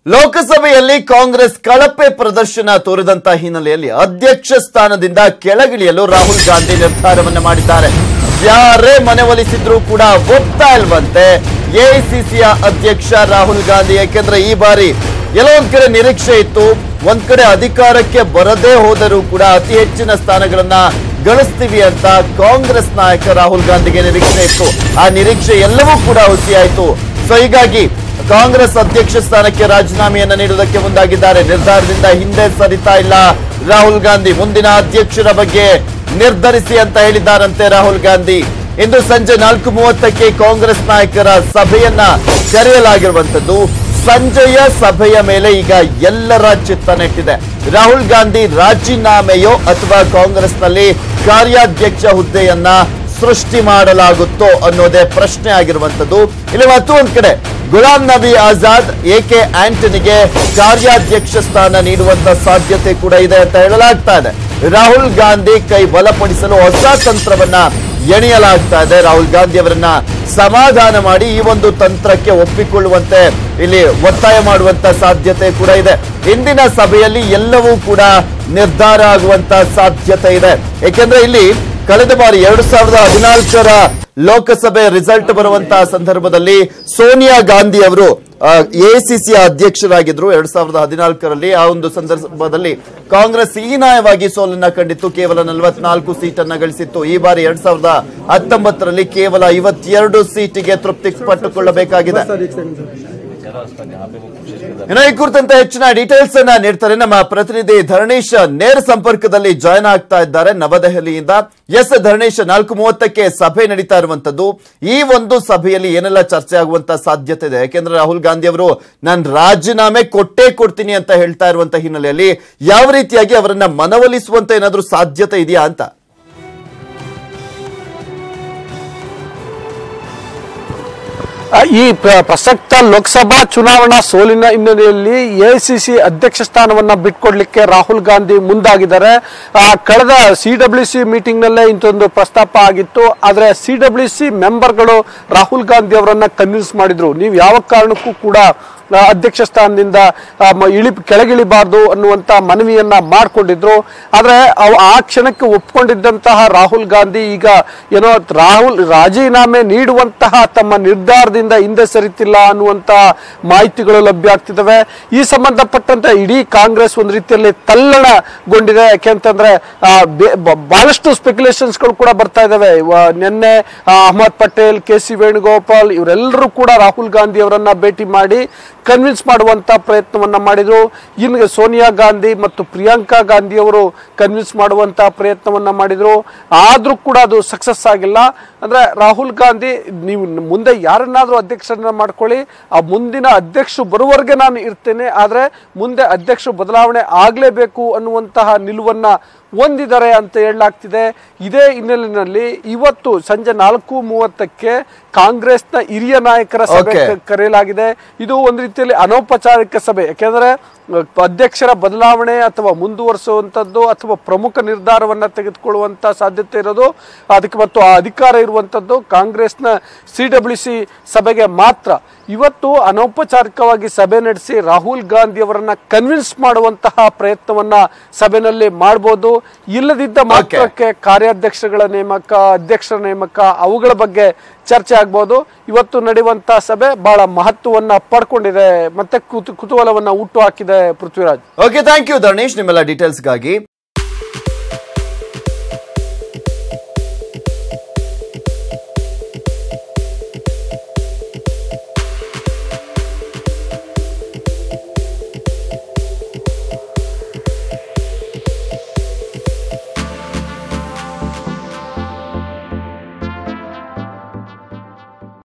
ಲೋಕಸಭೆಯಲ್ಲಿ ಕಾಂಗ್ರೆಸ್ ಕಳಪೆ ಪ್ರದರ್ಶನ ತೋರಿದಂತ ಹಿನ್ನೆಲೆಯಲ್ಲಿ ಅಧ್ಯಕ್ಷ ಸ್ಥಾನದಿಂದ ಕೆಳಗಿಳಿಯಲು ರಾಹುಲ್ ಗಾಂಧಿ ನಿರ್ಧಾರವನ್ನ ಮಾಡಿದ್ದಾರೆ ಯಾರೇ ಮನವೊಲಿಸಿದ್ರೂ ಕೂಡ ಒಪ್ತಾ ಇಲ್ವಂತೆ ಎಐಸಿಸಿಯ ಅಧ್ಯಕ್ಷ ರಾಹುಲ್ ಗಾಂಧಿ ಯಾಕೆಂದ್ರೆ ಈ ಬಾರಿ ಎಲ್ಲೋ ಒಂದ್ ಕಡೆ ನಿರೀಕ್ಷೆ ಇತ್ತು ಒಂದ್ ಕಡೆ ಅಧಿಕಾರಕ್ಕೆ ಬರದೇ ಹೋದರೂ ಕೂಡ ಅತಿ ಹೆಚ್ಚಿನ ಸ್ಥಾನಗಳನ್ನ ಗಳಿಸ್ತೀವಿ ಅಂತ ಕಾಂಗ್ರೆಸ್ ನಾಯಕ ರಾಹುಲ್ ಗಾಂಧಿಗೆ ನಿರೀಕ್ಷೆ ಇತ್ತು ಆ ನಿರೀಕ್ಷೆ ಎಲ್ಲವೂ ಕೂಡ ಹುಸಿಯಾಯಿತು ಸೊ ಹೀಗಾಗಿ ಕಾಂಗ್ರೆಸ್ ಅಧ್ಯಕ್ಷ ಸ್ಥಾನಕ್ಕೆ ರಾಜೀನಾಮೆಯನ್ನ ನೀಡುವುದಕ್ಕೆ ಮುಂದಾಗಿದ್ದಾರೆ ನಿರ್ಧಾರದಿಂದ ಹಿಂದೆ ಸರಿತಾ ಇಲ್ಲ ರಾಹುಲ್ ಗಾಂಧಿ ಮುಂದಿನ ಅಧ್ಯಕ್ಷರ ಬಗ್ಗೆ ನಿರ್ಧರಿಸಿ ಅಂತ ಹೇಳಿದ್ದಾರಂತೆ ರಾಹುಲ್ ಗಾಂಧಿ ಇಂದು ಸಂಜೆ ನಾಲ್ಕು ಮೂವತ್ತಕ್ಕೆ ಕಾಂಗ್ರೆಸ್ ನಾಯಕರ ಸಭೆಯನ್ನ ಕರೆಯಲಾಗಿರುವಂತದ್ದು ಸಂಜೆಯ ಸಭೆಯ ಮೇಲೆ ಈಗ ಎಲ್ಲರ ಚಿತ್ತ ನೆಟ್ಟಿದೆ ರಾಹುಲ್ ಗಾಂಧಿ ರಾಜೀನಾಮೆಯೋ ಅಥವಾ ಕಾಂಗ್ರೆಸ್ನಲ್ಲಿ ಕಾರ್ಯಾಧ್ಯಕ್ಷ ಹುದ್ದೆಯನ್ನ ಸೃಷ್ಟಿ ಮಾಡಲಾಗುತ್ತೋ ಅನ್ನೋದೇ ಪ್ರಶ್ನೆ ಆಗಿರುವಂತದ್ದು ಇಲ್ಲಿ ಮತ್ತು ಒಂದ್ ಕಡೆ ಗುಲಾಂ ನಬಿ ಆಜಾದ್ ಎಕೆ ಆಂಟನಿಗೆ ಕಾರ್ಯಾಧ್ಯಕ್ಷ ಸ್ಥಾನ ನೀಡುವಂತ ಸಾಧ್ಯತೆ ಕೂಡ ಇದೆ ಅಂತ ಹೇಳಲಾಗ್ತಾ ಇದೆ ರಾಹುಲ್ ಗಾಂಧಿ ಕೈ ಬಲಪಡಿಸಲು ಹೊಸ ತಂತ್ರವನ್ನ ಎಣಿಯಲಾಗ್ತಾ ಇದೆ ರಾಹುಲ್ ಗಾಂಧಿ ಅವರನ್ನ ಸಮಾಧಾನ ಮಾಡಿ ಈ ಒಂದು ತಂತ್ರಕ್ಕೆ ಒಪ್ಪಿಕೊಳ್ಳುವಂತೆ ಇಲ್ಲಿ ಒತ್ತಾಯ ಮಾಡುವಂತ ಸಾಧ್ಯತೆ ಕೂಡ ಇದೆ ಇಂದಿನ ಸಭೆಯಲ್ಲಿ ಎಲ್ಲವೂ ಕೂಡ ನಿರ್ಧಾರ ಆಗುವಂತ ಸಾಧ್ಯತೆ ಇದೆ ಏಕೆಂದ್ರೆ ಇಲ್ಲಿ ಕಳೆದ ಬಾರಿ ಎರಡು ಸಾವಿರದ ಹದಿನಾಲ್ಕರ ಲೋಕಸಭೆ ರಿಸಲ್ಟ್ ಬರುವಂತಹ ಸಂದರ್ಭದಲ್ಲಿ ಸೋನಿಯಾ ಗಾಂಧಿ ಅವರು ಎಸಿಸಿ ಅಧ್ಯಕ್ಷರಾಗಿದ್ರು ಎರಡ್ ಸಾವಿರದ ಹದಿನಾಲ್ಕರಲ್ಲಿ ಆ ಒಂದು ಸಂದರ್ಭದಲ್ಲಿ ಕಾಂಗ್ರೆಸ್ ಹೀನಾಯವಾಗಿ ಸೋಲನ್ನ ಕಂಡಿತ್ತು ಕೇವಲ ನಲವತ್ನಾಲ್ಕು ಸೀಟನ್ನ ಗಳಿಸಿತ್ತು ಈ ಬಾರಿ ಎರಡ್ ಸಾವಿರದ ಹತ್ತೊಂಬತ್ತರಲ್ಲಿ ಕೇವಲ ಐವತ್ತೆರಡು ಸೀಟಿಗೆ ತೃಪ್ತಿ ಪಟ್ಟುಕೊಳ್ಳಬೇಕಾಗಿದೆ ಇನ್ನು ಈ ಕುರಿತಂತೆ ಹೆಚ್ಚಿನ ಡೀಟೇಲ್ಸ್ ಅನ್ನ ನೀಡ್ತಾರೆ ನಮ್ಮ ಪ್ರತಿನಿಧಿ ಧರಣೇಶ್ ನೇರ ಸಂಪರ್ಕದಲ್ಲಿ ಜಾಯ್ನ್ ಆಗ್ತಾ ಇದ್ದಾರೆ ನವದೆಹಲಿಯಿಂದ ಎಸ್ ಧರಣೇಶ್ ನಾಲ್ಕು ಮೂವತ್ತಕ್ಕೆ ಸಭೆ ನಡೀತಾ ಇರುವಂತದ್ದು ಈ ಒಂದು ಸಭೆಯಲ್ಲಿ ಏನೆಲ್ಲ ಚರ್ಚೆ ಆಗುವಂತ ಸಾಧ್ಯತೆ ಇದೆ ಯಾಕೆಂದ್ರೆ ರಾಹುಲ್ ಗಾಂಧಿ ಅವರು ನಾನು ರಾಜೀನಾಮೆ ಕೊಟ್ಟೇ ಕೊಡ್ತೀನಿ ಅಂತ ಹೇಳ್ತಾ ಇರುವಂತ ಹಿನ್ನೆಲೆಯಲ್ಲಿ ಯಾವ ರೀತಿಯಾಗಿ ಅವರನ್ನ ಮನವೊಲಿಸುವಂತ ಏನಾದ್ರೂ ಸಾಧ್ಯತೆ ಇದೆಯಾ ಅಂತ ಆ, ಈ ಪ್ರ- ಪ್ರಸಕ್ತ ಲೋಕಸಭಾ ಚುನಾವಣಾ ಸೋಲಿನ ಹಿನ್ನೆಲೆಯಲ್ಲಿ ಎಐಸಿಸಿ ಅಧ್ಯಕ್ಷ ಸ್ಥಾನವನ್ನ ಬಿಟ್ಕೊಡ್ಲಿಕ್ಕೆ ರಾಹುಲ್ ಗಾಂಧಿ ಮುಂದಾಗಿದ್ದಾರೆ ಆ, ಕಳೆದ ಸಿ ಡಬ್ಲ್ಯೂ ಸಿ ಮೀಟಿಂಗ್ ನಲ್ಲೇ ಇಂಥೊಂದು ಪ್ರಸ್ತಾಪ ಆಗಿತ್ತು ಆದ್ರೆ ಸಿ ಡಬ್ಲ್ಯೂ ಸಿ ಮೆಂಬರ್ಗಳು ರಾಹುಲ್ ಗಾಂಧಿ ಅವರನ್ನ ಕನ್ವಿನ್ಸ್ ಮಾಡಿದ್ರು ನೀವು ಯಾವ ಕಾರಣಕ್ಕೂ ಕೂಡ ಆ, ಅಧ್ಯಕ್ಷ ಸ್ಥಾನದಿಂದ ಆ, ಮ- ಇಳಿ ಕೆಳಗಿಳಿಬಾರ್ದು ಅನ್ನುವಂತ ಮನವಿಯನ್ನ ಮಾಡಿಕೊಂಡಿದ್ರು ಆದ್ರೆ ಅವ್- ಆ ಕ್ಷಣಕ್ಕೆ ಒಪ್ಕೊಂಡಿದ್ದಂತಹ ರಾಹುಲ್ ಗಾಂಧಿ ಈಗ ಏನೋ ರಾಹುಲ್ ರಾಜೀನಾಮೆ ನೀಡುವಂತಹ ತಮ್ಮ ನಿರ್ಧಾರದಿಂದ ಹಿಂದೆ ಸರಿತಿಲ್ಲ ಅನ್ನುವಂತ ಮಾಹಿತಿಗಳು ಲಭ್ಯ ಆಗ್ತಿದ್ದಾವೆ ಈ ಸಂಬಂಧಪಟ್ಟಂತೆ ಇಡೀ ಕಾಂಗ್ರೆಸ್ ಒಂದು ರೀತಿಯಲ್ಲಿ ತಲ್ಲಣಗೊಂಡಿದೆ ಯಾಕೆಂತಂದ್ರೆ ಆ, ಬೆ- ಬ- ಬಹಳಷ್ಟು ಸ್ಪೆಕ್ಯುಲೇಷನ್ಸ್ ಗಳು ಕೂಡ ಬರ್ತಾ ಇದಾವೆ ಇವ- ನಿನ್ನೆ ಆ, ಅಹಮದ್ ಪಟೇಲ್ ಕೆ ಸಿ ವೇಣುಗೋಪಾಲ್ ಇವರೆಲ್ಲರೂ ಕೂಡ ರಾಹುಲ್ ಗಾಂಧಿ ಅವರನ್ನ ಭೇಟಿ ಮಾಡಿ ಕನ್ವಿನ್ಸ್ ಮಾಡುವಂತ ಪ್ರಯತ್ನವನ್ನ ಮಾಡಿದ್ರು ಇನ್ನು ಸೋನಿಯಾ ಗಾಂಧಿ ಮತ್ತು ಪ್ರಿಯಾಂಕಾ ಗಾಂಧಿ ಅವರು ಕನ್ವಿನ್ಸ್ ಮಾಡುವಂತ ಪ್ರಯತ್ನವನ್ನ ಮಾಡಿದ್ರು ಆದ್ರೂ ಕೂಡ ಅದು ಸಕ್ಸಸ್ ಆಗಿಲ್ಲ ಅಂದ್ರೆ ರಾಹುಲ್ ಗಾಂಧಿ ನೀವು ಮುಂದೆ ಯಾರನ್ನಾದ್ರೂ ಅಧ್ಯಕ್ಷರನ್ನ ಮಾಡ್ಕೊಳ್ಳಿ ಆ ಮುಂದಿನ ಅಧ್ಯಕ್ಷರು ಬರುವವರೆಗೆ ನಾನು ಇರ್ತೇನೆ ಆದ್ರೆ ಮುಂದೆ ಅಧ್ಯಕ್ಷರು ಬದಲಾವಣೆ ಆಗ್ಲೇಬೇಕು ಅನ್ನುವಂತಹ ನಿಲುವನ್ನ ಹೊಂದಿದ್ದಾರೆ ಅಂತ ಹೇಳಲಾಗ್ತಿದೆ ಇದೇ ಹಿನ್ನೆಲೆಯಲ್ಲಿ ಇವತ್ತು ಸಂಜೆ ನಾಲ್ಕು ಮೂವತ್ತಕ್ಕೆ ಕಾಂಗ್ರೆಸ್ನ ಹಿರಿಯ ನಾಯಕರ ಸಭೆ Okay. ಕ- ಕರೆಯಲಾಗಿದೆ ಇದು ಒಂದು ರೀತಿಯಲ್ಲಿ ಅನೌಪಚಾರಿಕ ಸಭೆ ಯಾಕೆಂದ್ರೆ ಅಹ್, ಅಧ್ಯಕ್ಷರ ಬದಲಾವಣೆ ಅಥವಾ ಮುಂದುವರಿಸುವಂತದ್ದು ಅಥವಾ ಪ್ರಮುಖ ನಿರ್ಧಾರವನ್ನ ತೆಗೆದುಕೊಳ್ಳುವಂತ ಸಾಧ್ಯತೆ ಇರೋದು ಅದಕ್ಕೆ ಮತ್ತು ಆ ಅಧಿಕಾರ ಇರುವಂತದ್ದು ಕಾಂಗ್ರೆಸ್ನ ಸಿ ಡಬ್ಲ್ಯೂ ಸಿ ಸಭೆಗೆ ಮಾತ್ರ ಇವತ್ತು ಅನೌಪಚಾರಿಕವಾಗಿ ಸಭೆ ನಡೆಸಿ ರಾಹುಲ್ ಗಾಂಧಿ ಅವರನ್ನ ಕನ್ವಿನ್ಸ್ ಮಾಡುವಂತಹ ಪ್ರಯತ್ನವನ್ನ ಸಭೆಯಲ್ಲಿ ಮಾಡಬಹುದು ಇಲ್ಲದಿದ್ದ ಮಾತ್ರಕ್ಕೆ ಕಾರ್ಯಾಧ್ಯಕ್ಷಗಳ ನೇಮಕ ಅಧ್ಯಕ್ಷರ ನೇಮಕ ಅವುಗಳ ಬಗ್ಗೆ ಚರ್ಚೆ ಆಗ್ಬೋದು ಇವತ್ತು ನಡೆಯುವಂತಹ ಸಭೆ ಬಹಳ ಮಹತ್ವವನ್ನ ಪಡ್ಕೊಂಡಿದೆ ಮತ್ತೆ ಕುತು ಕುತೂಹಲವನ್ನ ಹುಟ್ಟು ಹಾಕಿದೆ Prithviraj okay thank you Dharanesh ನಿಮ್ಮೆಲ್ಲ ಡೀಟೇಲ್ಸ್ಗಾಗಿ